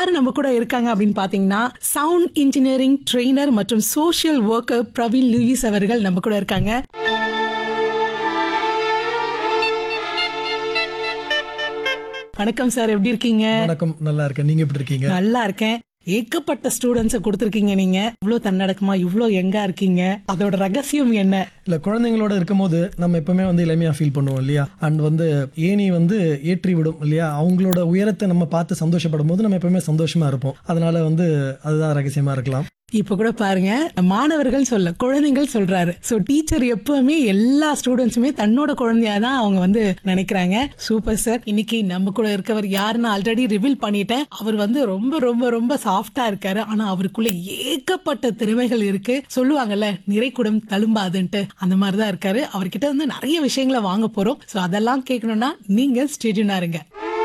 யாரு நம்ம கூட இருக்காங்க அப்படின்னு பாத்தீங்கன்னா சவுண்ட் இன்ஜினியரிங் ட்ரெய்னர் மற்றும் சோஷியல் ஒர்க்கர் பிரவீன் லூயிஸ் அவர்கள் நம்ம கூட இருக்காங்க வணக்கம் சார் எப்படி இருக்கீங்க வணக்கம் நல்லா இருக்கேன் நீங்க எப்படி இருக்கீங்க நல்லா இருக்கேன் ஏகப்பட்ட ஸ்டூடெண்ட்ஸை கொடுத்துருக்கீங்க நீங்க இவ்வளோ தன்னடக்கமா இவ்வளோ எங்கா இருக்கீங்க அதோட ரகசியம் என்ன இல்ல குழந்தைங்களோட இருக்கும்போது நம்ம எப்பவுமே வந்து இளமையா ஃபீல் பண்ணுவோம் இல்லையா அண்ட் வந்து ஏணி வந்து ஏற்றி விடும் இல்லையா அவங்களோட உயரத்தை நம்ம பார்த்து சந்தோஷப்படும் போது நம்ம எப்பவுமே சந்தோஷமா இருப்போம் அதனால வந்து அதுதான் ரகசியமா இருக்கலாம் இப்ப கூட பாருங்க மாணவர்கள் சொல்ல குழந்தைகள் சொல்றாரு சோ டீச்சர் எப்பவுமே எல்லா ஸ்டூடெண்ட்ஸுமே தன்னோட குழந்தையா தான் அவங்க வந்து நினைக்கிறாங்க சூப்பர் சார் இன்னைக்கு நம்ம கூட இருக்கவர் யாருன்னு ஆல்ரெடி ரிவீல் பண்ணிட்டேன் அவர் வந்து ரொம்ப ரொம்ப ரொம்ப சாஃப்டா இருக்காரு ஆனா அவருக்குள்ள ஏகப்பட்ட திறமைகள் இருக்கு சொல்லுவாங்கல்ல நிறைக்குடம் தழும்பாதுன்ட்டு அந்த மாதிரி தான் இருக்காரு அவர்கிட்ட வந்து நிறைய விஷயங்களை வாங்க போறோம் சோ அதெல்லாம் கேட்கணும்னா நீங்க ஸ்டேடியனா இருங்க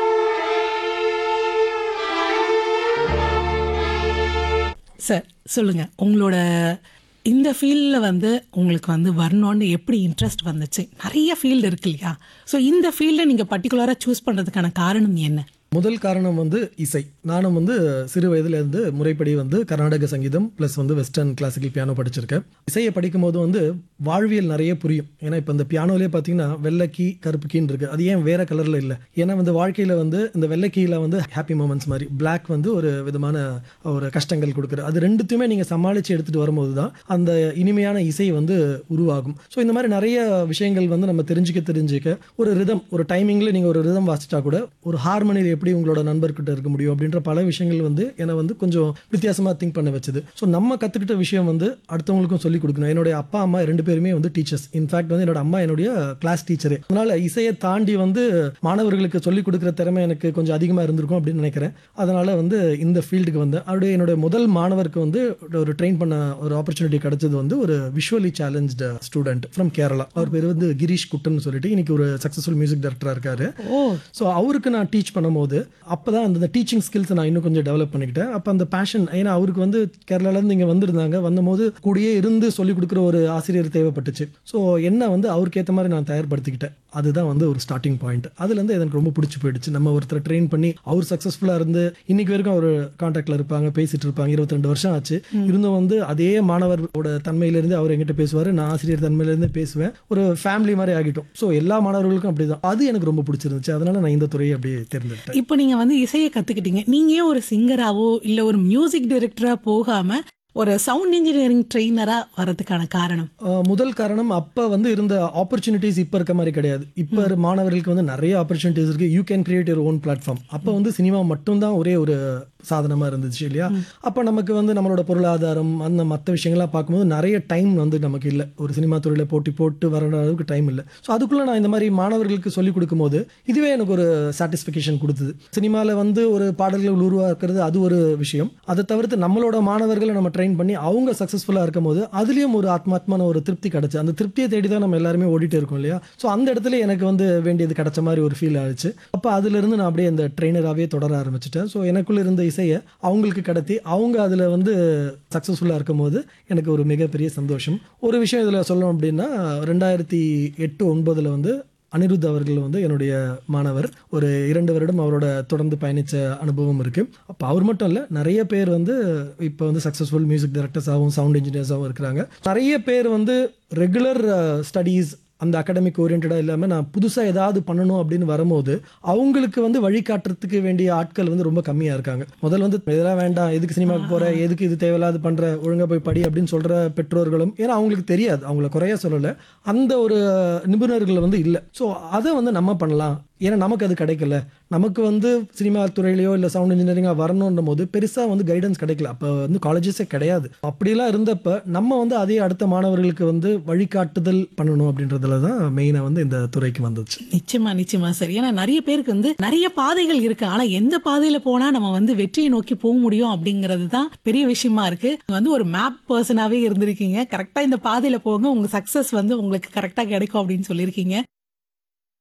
சார் சொல்லுங்க உங்களோட இந்த ஃபீல்டில் வந்து உங்களுக்கு வந்து வரணும்னு எப்படி இன்ட்ரெஸ்ட் வந்துச்சு நிறைய ஃபீல்டு இருக்கு இல்லையா ஸோ இந்த ஃபீல்டை நீங்கள் பர்டிகுலராக சூஸ் பண்ணுறதுக்கான காரணம் என்ன முதல் காரணம் வந்து இசை நானும் வந்து சிறு வயதுல இருந்து முறைப்படி வந்து கர்நாடக சங்கீதம் ப்ளஸ் வந்து வெஸ்டர்ன் கிளாசிக்கல் பியானோ படிச்சிருக்கேன் இசையை படிக்கும் போது வந்து வாழ்வியல் நிறைய புரியும் ஏன்னா இப்போ இந்த பியானோலேயே பார்த்தீங்கன்னா வெள்ளை கீ கருப்பு கீன்னு இருக்கு அது ஏன் வேற கலர்ல இல்லை ஏன்னா வந்து வாழ்க்கையில வந்து இந்த வெள்ளை கீழ வந்து ஹாப்பி மூமெண்ட்ஸ் மாதிரி பிளாக் வந்து ஒரு விதமான ஒரு கஷ்டங்கள் கொடுக்குறது அது ரெண்டுத்தையுமே நீங்க சமாளிச்சு எடுத்துட்டு வரும்போது தான் அந்த இனிமையான இசை வந்து உருவாகும் ஸோ இந்த மாதிரி நிறைய விஷயங்கள் வந்து நம்ம தெரிஞ்சுக்க தெரிஞ்சுக்க ஒரு ரிதம் ஒரு டைமிங்ல நீங்க ஒரு ரிதம் வாசிச்சா கூட ஒரு ஹார்மோனியில் எப்படி உங்களோட நண்பர்கிட்ட இருக்க முடியும் அப்படின்ற பல விஷயங்கள் வந்து என்னை வந்து கொஞ்சம் வித்தியாசமா திங்க் பண்ண வச்சது ஸோ நம்ம கத்துக்கிட்ட விஷயம் வந்து அடுத்தவங்களுக்கும் சொல்லிக் கொடுக்கணும் என்னுடைய அப்பா அம்மா ரெண்டு பேருமே வந்து டீச்சர்ஸ் இன்ஃபேக்ட் வந்து என்னோட அம்மா என்னுடைய கிளாஸ் டீச்சரே அதனால இசையை தாண்டி வந்து மாணவர்களுக்கு சொல்லிக் கொடுக்குற திறமை எனக்கு கொஞ்சம் அதிகமாக இருந்திருக்கும் அப்படின்னு நினைக்கிறேன் அதனால வந்து இந்த ஃபீல்டுக்கு வந்தேன் அப்படியே என்னுடைய முதல் மாணவருக்கு வந்து ஒரு ட்ரெயின் பண்ண ஒரு ஆப்பர்ச்சுனிட்டி கிடைச்சது வந்து ஒரு visually challenged student from Kerala அவர் பேர் வந்து கிரீஷ் குட்டன் சொல்லிட்டு இன்னைக்கு ஒரு சக்ஸஸ்ஃபுல் மியூசிக் டைரக்டராக இருக்காரு ஓ ஸோ அவருக்கு நான் டீச் பண்ணும்போது அப்போ தான் அந்த டீச்சிங் ஸ்கில்ஸை நான் இன்னும் கொஞ்சம் டெவலப் பண்ணிக்கிட்டேன் அப்போ அந்த பேஷன் ஏன்னா அவருக்கு வந்து கேரளாலேருந்து இங்கே வந்திருந்தாங்க வந்தபோது கூடயே இருந்து சொல்லிக் கொடுக்குற ஒரு ஆசிரியர் தேவைப்பட்டுச்சு ஸோ என்ன வந்து அவருக்கு ஏற்ற மாதிரி நான் தயார்படுத்திக்கிட்டேன் அதுதான் வந்து ஒரு ஸ்டார்டிங் பாயிண்ட் அதுலேருந்து எனக்கு ரொம்ப பிடிச்சி போயிடுச்சு நம்ம ஒருத்தர் ட்ரெயின் பண்ணி அவர் சக்ஸஸ்ஃபுல்லாக இருந்து இன்னைக்கு வரைக்கும் அவர் கான்டாக்டில் இருப்பாங்க பேசிட்டு இருப்பாங்க இருபத்தி ரெண்டு வருஷம் ஆச்சு இருந்தும் வந்து அதே மாணவரோட தன்மையிலேருந்து அவர் எங்கிட்ட பேசுவார் நான் ஆசிரியர் தன்மையிலேருந்து பேசுவேன் ஒரு ஃபேமிலி மாதிரி ஆகிட்டோம் ஸோ எல்லா மாணவர்களுக்கும் அப்படிதான் அது எனக்கு ரொம்ப பிடிச்சிருந்துச்சு அதனால நான் இந்த துறையை அப்படியே தேர்ந்தெடுத்தேன் இப்போ நீங்க வந்து இசையை கத்துக்கிட்டீங்க நீங்க ஏன் ஒரு சிங்கராவோ இல்ல ஒரு மியூசிக் டைரக்டரா போகாம ஒரு சவுண்ட் இன்ஜினியரிங் ட்ரெயினரா வரதுக்கான காரணம் ஆஹ் முதல் காரணம் அப்ப வந்து இருந்த ஆப்பர்ச்சுனிட்டிஸ் இப்ப இருக்க மாதிரி கிடையாது இப்ப மாணவர்களுக்கு வந்து நிறைய ஆப்பர்ச்சுனிட்டிஸ் இருக்கு you can create your own platform அப்ப வந்து சினிமா மட்டும்தான் ஒரே ஒரு சாதனமா இருந்துச்சு இல்லையா அப்ப நமக்கு வந்து நம்மளோட பொருளாதாரம் அந்த மற்ற விஷயங்கள்லாம் பார்க்கும்போது நிறைய டைம் வந்து நமக்கு இல்லை ஒரு சினிமா துறையில போட்டி போட்டு வர அளவுக்கு டைம் இல்லை ஸோ அதுக்குள்ள நான் இந்த மாதிரி மாணவர்களுக்கு சொல்லிக் கொடுக்கும்போது இதுவே எனக்கு ஒரு சாட்டிஸ்ஃபிகேஷன் கொடுத்தது சினிமாவில் வந்து ஒரு பாடல்கள் உருவாக்குறது அது ஒரு விஷயம் அதை தவிர்த்து நம்மளோட மாணவர்களை நம்ம ட்ரெயின் பண்ணி அவங்க சக்ஸஸ்ஃபுல்லாக இருக்கும் போது அதுலேயும் ஒரு ஆத்மாத்மான ஒரு திருப்தி கிடைச்சு அந்த திருப்தியை தேடி தான் நம்ம எல்லாருமே ஓடிட்டு இருக்கோம் இல்லையா ஸோ அந்த இடத்துல எனக்கு வந்து வேண்டியது கிடைச்ச மாதிரி ஒரு ஃபீல் ஆச்சு அப்போ அதுலேருந்து நான் அப்படியே அந்த ட்ரெயினராகவே தொடர ஆரம்பிச்சிட்டேன் ஸோ எனக்குள்ள இருந்த இசையை அவங்களுக்கு கடத்தி அவங்க அதில் வந்து சக்ஸஸ்ஃபுல்லாக இருக்கும் போது எனக்கு ஒரு மிகப்பெரிய சந்தோஷம் ஒரு விஷயம் இதில் சொல்லணும் அப்படின்னா ரெண்டாயிரத்தி எட்டு ஒன்பதில் வந்து அனிருத் அவர்கள் வந்து என்னுடைய மாணவர் ஒரு இரண்டு வருடம் அவரோட தொடர்ந்து பயணித்த அனுபவம் இருக்கு அப்போ அவர் மட்டும் இல்லை நிறைய பேர் வந்து இப்போ வந்து சக்ஸஸ்ஃபுல் மியூசிக் டைரக்டர்ஸாகவும் சவுண்ட் இன்ஜினியர்ஸாகவும் இருக்கிறாங்க நிறைய பேர் வந்து ரெகுலர் ஸ்டடீஸ் அந்த அகாடமிக் ஓரியன்டாக இல்லாமல் நான் புதுசாக ஏதாவது பண்ணணும் அப்படின்னு வரும்போது அவங்களுக்கு வந்து வழிகாட்டுறதுக்கு வேண்டிய ஆட்கள் வந்து ரொம்ப கம்மியாக இருக்காங்க முதல்ல வந்து இதெல்லாம் வேண்டாம் எதுக்கு சினிமாவுக்கு போகிற எதுக்கு இது தேவையில்லாது பண்ணுற ஒழுங்கா போய் படி அப்படின்னு சொல்கிற பெற்றோர்களும் ஏன்னா அவங்களுக்கு தெரியாது அவங்கள குறைய சொல்லலை அந்த ஒரு நிபுணர்கள் வந்து இல்லை ஸோ அதை வந்து நம்ம பண்ணலாம் ஏன்னா நமக்கு அது கிடைக்கல நமக்கு வந்து சினிமா துறையிலையோ இல்லை சவுண்ட் இன்ஜினியரிங்காக வரணுன்ற போது பெருசாக வந்து கைடன்ஸ் கிடைக்கல அப்போ வந்து காலேஜஸே கிடையாது அப்படிலாம் இருந்தப்ப நம்ம வந்து அதே அடுத்த மாணவர்களுக்கு வந்து வழிகாட்டுதல் பண்ணணும் அப்படின்றதுல தான் மெயினாக வந்து இந்த துறைக்கு வந்துச்சு நிச்சயமா நிச்சயமா சார் ஏன்னா நிறைய பேருக்கு வந்து நிறைய பாதைகள் இருக்கு ஆனா எந்த பாதையில போனா நம்ம வந்து வெற்றியை நோக்கி போக முடியும் அப்படிங்கிறது தான் பெரிய விஷயமா இருக்கு நீங்க வந்து ஒரு மேப் பர்சனாவே இருந்திருக்கீங்க கரெக்டா இந்த பாதையில போங்க உங்க சக்சஸ் வந்து உங்களுக்கு கரெக்டா கிடைக்கும் அப்படின்னு சொல்லியிருக்கீங்க